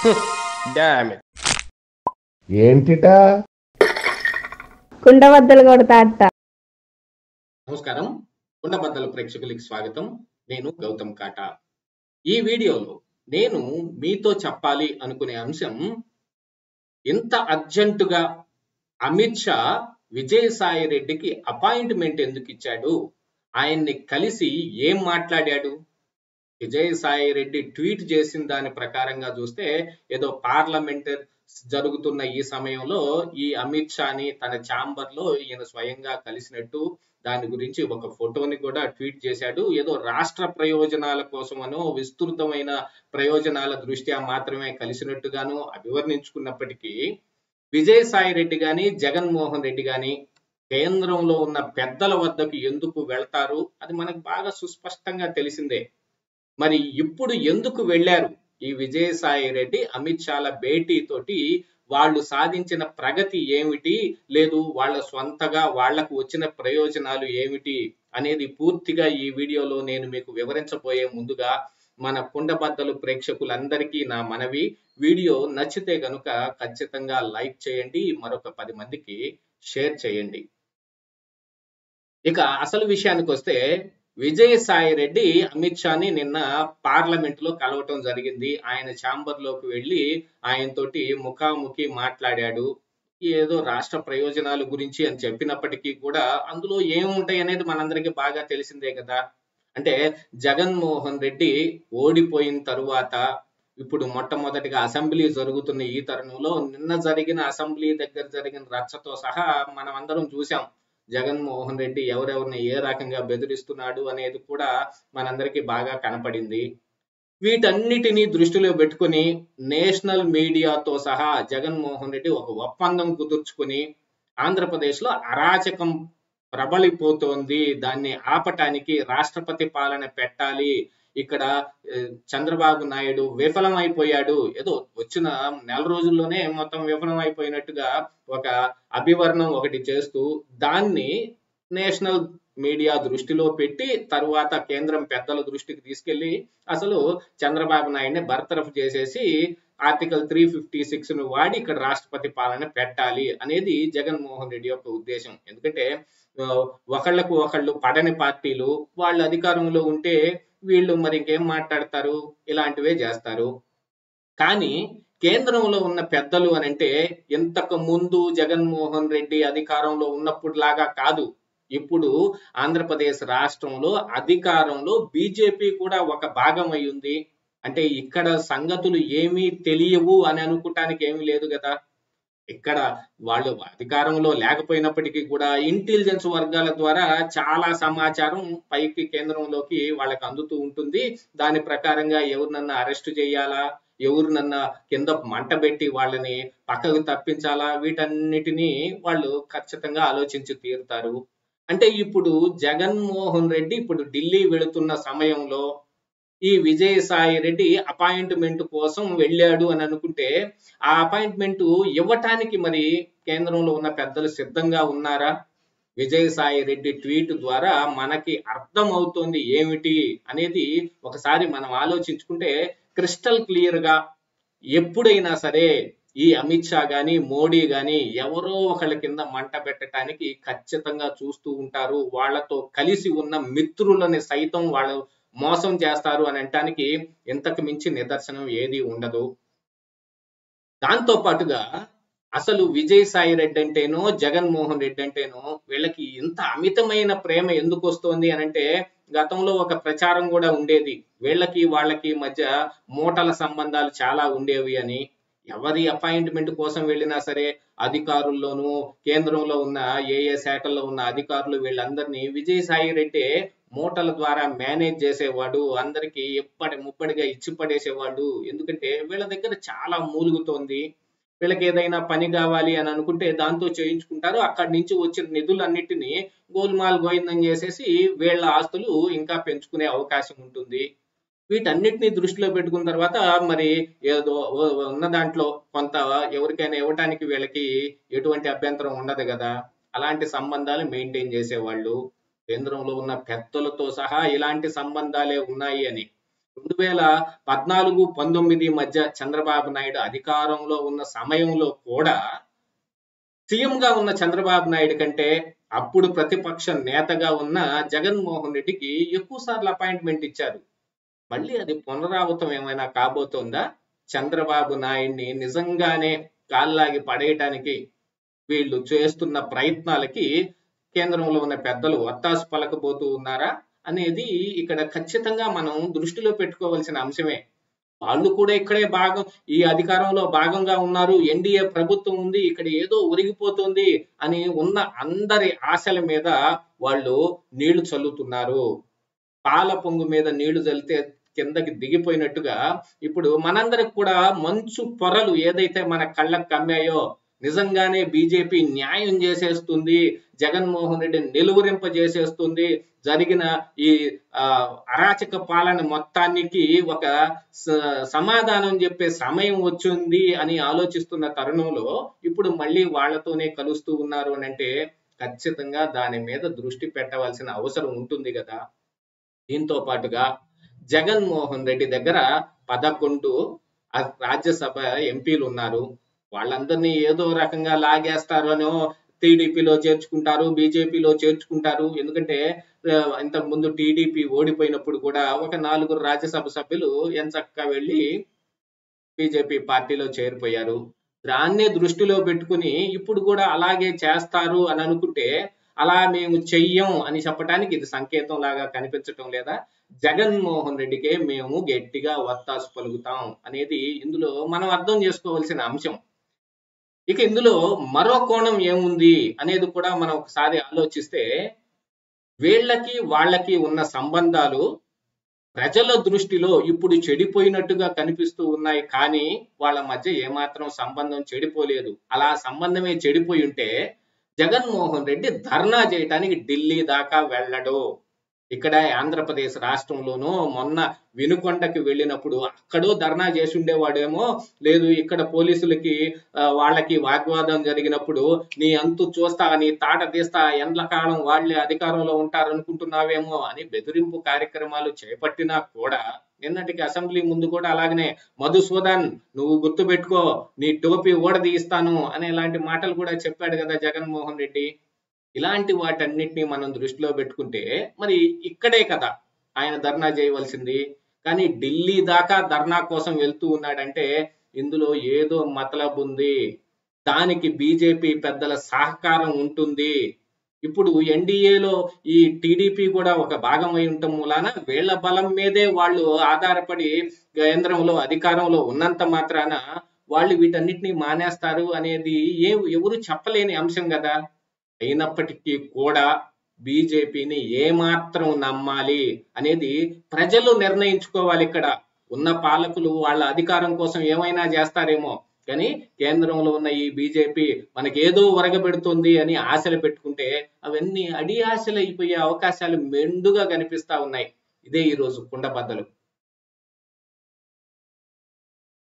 damn it ఏంటిటా కుండబద్దలు కొడతా అత్త నమస్కారం కుండబద్దల ప్రేక్షకులకి స్వాగతం నేను గౌతమ్ కాటా ఈ వీడియోలో నేను మీతో చెప్పాలి అనుకునే అంశం ఇంత అర్జెంటుగా అమిత్ షా విజయసాయి రెడ్డికి అపాయింట్మెంట్ ఎందుకు ఇచ్చాడు ఆయన్ని కలిసి ఏం మాట్లాడాడు విజయసాయి రెడ్డి ట్వీట్ చేసిన దాని ప్రకారంగా చూస్తే ఏదో పార్లమెంట్ జరుగుతున్న ఈ సమయంలో ఈ అమిత్ షాని తన ఛాంబర్ లో ఈయన స్వయంగా కలిసినట్టు దాని గురించి ఒక ఫోటోని కూడా ట్వీట్ చేశాడు ఏదో రాష్ట్ర ప్రయోజనాల కోసమనో విస్తృతమైన ప్రయోజనాల దృష్ట్యా మాత్రమే కలిసినట్టుగాను అభివర్ణించుకున్నప్పటికీ విజయసాయి రెడ్డి గాని జగన్మోహన్ రెడ్డి గాని కేంద్రంలో ఉన్న పెద్దల వద్దకు ఎందుకు వెళ్తారు అది మనకు బాగా సుస్పష్టంగా తెలిసిందే మరి ఇప్పుడు ఎందుకు వెళ్ళారు ఈ విజయసాయి రెడ్డి అమిత్ షాల భేటీ తోటి వాళ్ళు సాధించిన ప్రగతి ఏమిటి లేదు వాళ్ళ స్వంతగా వాళ్లకు వచ్చిన ప్రయోజనాలు ఏమిటి అనేది పూర్తిగా ఈ వీడియోలో నేను మీకు వివరించబోయే ముందుగా మన కుండబద్దలు ప్రేక్షకులందరికీ నా మనవి వీడియో నచ్చితే గనుక ఖచ్చితంగా లైక్ చేయండి మరొక పది మందికి షేర్ చేయండి ఇక అసలు విషయానికి వస్తే విజయసాయి రెడ్డి అమిత్ షాని నిన్న పార్లమెంట్ లో కలవటం జరిగింది ఆయన ఛాంబర్ లోకి వెళ్ళి ఆయనతోటి ముఖాముఖి మాట్లాడాడు ఏదో రాష్ట్ర ప్రయోజనాల గురించి అని చెప్పినప్పటికీ కూడా అందులో ఏముంటాయి అనేది మనందరికీ బాగా తెలిసిందే కదా అంటే జగన్మోహన్ రెడ్డి ఓడిపోయిన తరువాత ఇప్పుడు మొట్టమొదటిగా అసెంబ్లీ జరుగుతున్న ఈ తరుణంలో నిన్న జరిగిన అసెంబ్లీ దగ్గర జరిగిన రచ్చతో సహా మనం అందరం చూసాం జగన్మోహన్ రెడ్డి ఎవరెవరిని ఏ రకంగా బెదిరిస్తున్నాడు అనేది కూడా మనందరికీ బాగా కనపడింది వీటన్నిటినీ దృష్టిలో పెట్టుకుని నేషనల్ మీడియాతో సహా జగన్మోహన్ రెడ్డి ఒక ఒప్పందం కుదుర్చుకుని ఆంధ్రప్రదేశ్ లో అరాచకం ప్రబలిపోతోంది దాన్ని ఆపటానికి రాష్ట్రపతి పాలన పెట్టాలి ఇక్కడ చంద్రబాబు నాయుడు విఫలమైపోయాడు ఏదో వచ్చిన నెల రోజుల్లోనే మొత్తం విఫలం అయిపోయినట్టుగా ఒక అభివర్ణం ఒకటి చేస్తూ దాన్ని నేషనల్ మీడియా దృష్టిలో పెట్టి తరువాత కేంద్రం పెద్దల దృష్టికి తీసుకెళ్లి అసలు చంద్రబాబు నాయుడిని బర్తరఫ్ చేసేసి ఆర్టికల్ త్రీ ఫిఫ్టీ సిక్స్ ను వాడి ఇక్కడ రాష్ట్రపతి పాలన పెట్టాలి అనేది జగన్మోహన్ రెడ్డి యొక్క ఉద్దేశం ఎందుకంటే ఒకళ్లకు ఒకళ్ళు పడని పార్టీలు వాళ్ళు అధికారంలో ఉంటే వీళ్ళు మరి ఇంకేం మాట్లాడతారు ఇలాంటివే చేస్తారు కానీ కేంద్రంలో ఉన్న పెద్దలు అని అంటే ఇంతకు ముందు జగన్మోహన్ రెడ్డి అధికారంలో ఉన్నప్పుడు లాగా కాదు ఇప్పుడు ఆంధ్రప్రదేశ్ రాష్ట్రంలో అధికారంలో బీజేపీ కూడా ఒక భాగం అయి ఉంది అంటే ఇక్కడ సంగతులు ఏమీ తెలియవు అని అనుకోవటానికి ఏమీ లేదు కదా ఇక్కడ వాళ్ళు అధికారంలో లేకపోయినప్పటికీ కూడా ఇంటెలిజెన్స్ వర్గాల ద్వారా చాలా సమాచారం పైకి కేంద్రంలోకి వాళ్ళకి అందుతూ ఉంటుంది దాని ప్రకారంగా ఎవరినన్నా అరెస్ట్ చేయాలా ఎవరినన్నా కింద మంట పెట్టి వాళ్ళని పక్కకు తప్పించాలా వీటన్నిటినీ వాళ్ళు ఖచ్చితంగా ఆలోచించి తీరుతారు అంటే ఇప్పుడు జగన్మోహన్ రెడ్డి ఇప్పుడు ఢిల్లీ వెళుతున్న సమయంలో ఈ విజయసాయి రెడ్డి అపాయింట్మెంట్ కోసం వెళ్ళాడు అని అనుకుంటే ఆ అపాయింట్మెంట్ ఇవ్వటానికి మరి కేంద్రంలో ఉన్న పెద్దలు సిద్ధంగా ఉన్నారా విజయసాయి రెడ్డి ట్వీట్ ద్వారా మనకి అర్థం అవుతోంది ఏమిటి అనేది ఒకసారి మనం ఆలోచించుకుంటే క్రిస్టల్ క్లియర్ గా ఎప్పుడైనా సరే ఈ అమిత్ షా గాని మోడీ గాని ఎవరో ఒకళ్ళ కింద మంట పెట్టడానికి ఖచ్చితంగా చూస్తూ ఉంటారు వాళ్ళతో కలిసి ఉన్న మిత్రులని సైతం వాళ్ళు మోసం చేస్తారు అని అనటానికి ఇంతకు మించి నిదర్శనం ఏది ఉండదు దాంతో పాటుగా అసలు విజయసాయి రెడ్డి అంటేనో జగన్మోహన్ రెడ్డి అంటేనో వీళ్ళకి ఇంత అమితమైన ప్రేమ ఎందుకు వస్తోంది అని అంటే గతంలో ఒక ప్రచారం కూడా ఉండేది వీళ్ళకి వాళ్ళకి మధ్య మూటల సంబంధాలు చాలా ఉండేవి అని ఎవరి అపాయింట్మెంట్ కోసం వెళ్ళినా సరే అధికారుల్లోనూ కేంద్రంలో ఉన్న ఏ ఏ శాఖల్లో ఉన్న అధికారులు వీళ్ళందరినీ విజయసాయి రెడ్డి మూటల ద్వారా మేనేజ్ చేసేవాడు అందరికి ఎప్పటి ముప్పటిగా ఇచ్చి పడేసేవాడు ఎందుకంటే వీళ్ళ దగ్గర చాలా మూలుగుతోంది వీళ్ళకి ఏదైనా పని కావాలి అని అనుకుంటే దాంతో చేయించుకుంటారు అక్కడి నుంచి వచ్చిన నిధులన్నిటినీ గోల్మాల్ గోయిందం చేసేసి వీళ్ళ ఆస్తులు ఇంకా పెంచుకునే అవకాశం ఉంటుంది వీటన్నిటిని దృష్టిలో పెట్టుకున్న తర్వాత మరి ఏదో ఉన్న దాంట్లో కొంత ఎవరికైనా ఇవ్వటానికి వీళ్ళకి ఎటువంటి అభ్యంతరం ఉండదు కదా అలాంటి సంబంధాలు మెయింటైన్ చేసేవాళ్ళు కేంద్రంలో ఉన్న పెద్దలతో సహా ఇలాంటి సంబంధాలే ఉన్నాయి అని రెండు వేల పద్నాలుగు పంతొమ్మిది మధ్య చంద్రబాబు నాయుడు అధికారంలో ఉన్న సమయంలో కూడా సీఎం గా ఉన్న చంద్రబాబు నాయుడు కంటే అప్పుడు ప్రతిపక్ష నేతగా ఉన్న జగన్మోహన్ రెడ్డికి ఎక్కువ సార్లు అపాయింట్మెంట్ ఇచ్చారు మళ్ళీ అది పునరావృతం ఏమైనా కాబోతోందా చంద్రబాబు నాయుడిని నిజంగానే కాల్లాగి పడేయటానికి వీళ్ళు చేస్తున్న ప్రయత్నాలకి కేంద్రంలో ఉన్న పెద్దలు ఒత్తాసు పలకబోతూ ఉన్నారా అనేది ఇక్కడ ఖచ్చితంగా మనం దృష్టిలో పెట్టుకోవాల్సిన అంశమే వాళ్ళు కూడా ఇక్కడే భాగం ఈ అధికారంలో భాగంగా ఉన్నారు ఎన్డీఏ ప్రభుత్వం ఉంది ఇక్కడ ఏదో ఒరిగిపోతుంది అని ఉన్న అందరి ఆశల మీద వాళ్ళు నీళ్లు చల్లుతున్నారు పాల పొంగు మీద నీళ్లు చల్లితే కిందకి దిగిపోయినట్టుగా ఇప్పుడు మనందరికి కూడా మంచు పొరలు ఏదైతే మన కళ్ళకు కమ్మాయో నిజంగానే బీజేపీ న్యాయం చేసేస్తుంది జగన్మోహన్ రెడ్డి నిలువరింప చేసేస్తుంది జరిగిన ఈ ఆ, అరాచక పాలన మొత్తానికి ఒక స- సమాధానం చెప్పే సమయం వచ్చింది అని ఆలోచిస్తున్న తరుణంలో ఇప్పుడు మళ్ళీ వాళ్ళతోనే కలుస్తూ ఉన్నారు అని అంటే ఖచ్చితంగా దాని మీద దృష్టి పెట్టవలసిన అవసరం ఉంటుంది కదా దీంతో పాటుగా జగన్మోహన్ రెడ్డి దగ్గర పదకొండు ఆ- రాజ్యసభ ఎంపీలు ఉన్నారు వాళ్ళందరినీ ఏదో రకంగా లాగేస్తారనో టీడీపీలో చేర్చుకుంటారు బీజేపీలో చేర్చుకుంటారు ఎందుకంటే ఆ, ఇంతకు ముందు టీడీపీ ఓడిపోయినప్పుడు కూడా ఒక నలుగురు రాజ్యసభ సభ్యులు ఎంచక్కా వెళ్ళి బీజేపీ పార్టీలో చేరిపోయారు దాన్నే దృష్టిలో పెట్టుకుని ఇప్పుడు కూడా అలాగే చేస్తారు అని అనుకుంటే అలా మేము చెయ్యం అని చెప్పడానికి ఇది సంకేతం లాగా కనిపించటం లేదా జగన్మోహన్ రెడ్డికే మేము గట్టిగా వత్తాసు పలుకుతాం అనేది ఇందులో మనం అర్థం చేసుకోవాల్సిన అంశం ఇక ఇందులో మరో కోణం ఏముంది అనేది కూడా మనం ఒకసారి ఆలోచిస్తే వీళ్ళకి వాళ్ళకి ఉన్న సంబంధాలు ప్రజల దృష్టిలో ఇప్పుడు చెడిపోయినట్టుగా కనిపిస్తూ ఉన్నాయి కానీ వాళ్ళ మధ్య ఏమాత్రం సంబంధం చెడిపోలేదు అలా సంబంధమే చెడిపోయి ఉంటే జగన్మోహన్ రెడ్డి ధర్నా చేయటానికి ఢిల్లీ దాకా వెళ్ళడు ఇక్కడ ఆంధ్రప్రదేశ్ రాష్ట్రంలోనూ మొన్న వినుకొండకి వెళ్ళినప్పుడు అక్కడో ధర్నా చేసి ఉండేవాడేమో లేదు ఇక్కడ పోలీసులకి ఆ, వాళ్ళకి వాగ్వాదం జరిగినప్పుడు నీ అంతు చూస్తా నీ తాట తీస్తా ఎండ్ల కాలం వాళ్ళే అధికారంలో ఉంటారనుకుంటున్నావేమో అని బెదిరింపు కార్యక్రమాలు చేపట్టినా కూడా నిన్నటికి అసెంబ్లీ ముందు కూడా అలాగనే మధుసూదన్ నువ్వు గుర్తుపెట్టుకో నీ టోపీ ఓడదీయిస్తాను అనే ఇలాంటి మాటలు కూడా చెప్పాడు కదా జగన్మోహన్ రెడ్డి ఇలాంటి వాటన్నిటిని మనం దృష్టిలో పెట్టుకుంటే మరి ఇక్కడే కదా ఆయన ధర్నా చేయవలసింది కానీ ఢిల్లీ దాకా ధర్నా కోసం వెళ్తూ ఉన్నాడంటే ఇందులో ఏదో మతలబు ఉంది దానికి బీజేపీ పెద్దల సహకారం ఉంటుంది ఇప్పుడు ఎన్డీఏలో ఈ టీడీపీ కూడా ఒక భాగం అయి ఉండటం మూలాన వీళ్ళ బలం మీదే వాళ్ళు ఆధారపడి కేంద్రంలో అధికారంలో ఉన్నంత మాత్రాన వాళ్ళు వీటన్నిటిని మానేస్తారు అనేది ఏ ఎవరు చెప్పలేని అంశం కదా అయినప్పటికీ కూడా బీజేపీని ఏమాత్రం నమ్మాలి అనేది ప్రజలు నిర్ణయించుకోవాలి ఇక్కడ ఉన్న పాలకులు వాళ్ళ అధికారం కోసం ఏమైనా చేస్తారేమో కానీ కేంద్రంలో ఉన్న ఈ బీజేపీ మనకేదో ఒరగబెడుతుంది అని ఆశలు పెట్టుకుంటే అవన్నీ అడి ఆశలు అయిపోయే అవకాశాలు మెండుగా కనిపిస్తా ఉన్నాయి ఇదే ఈ రోజు కుండబద్దలు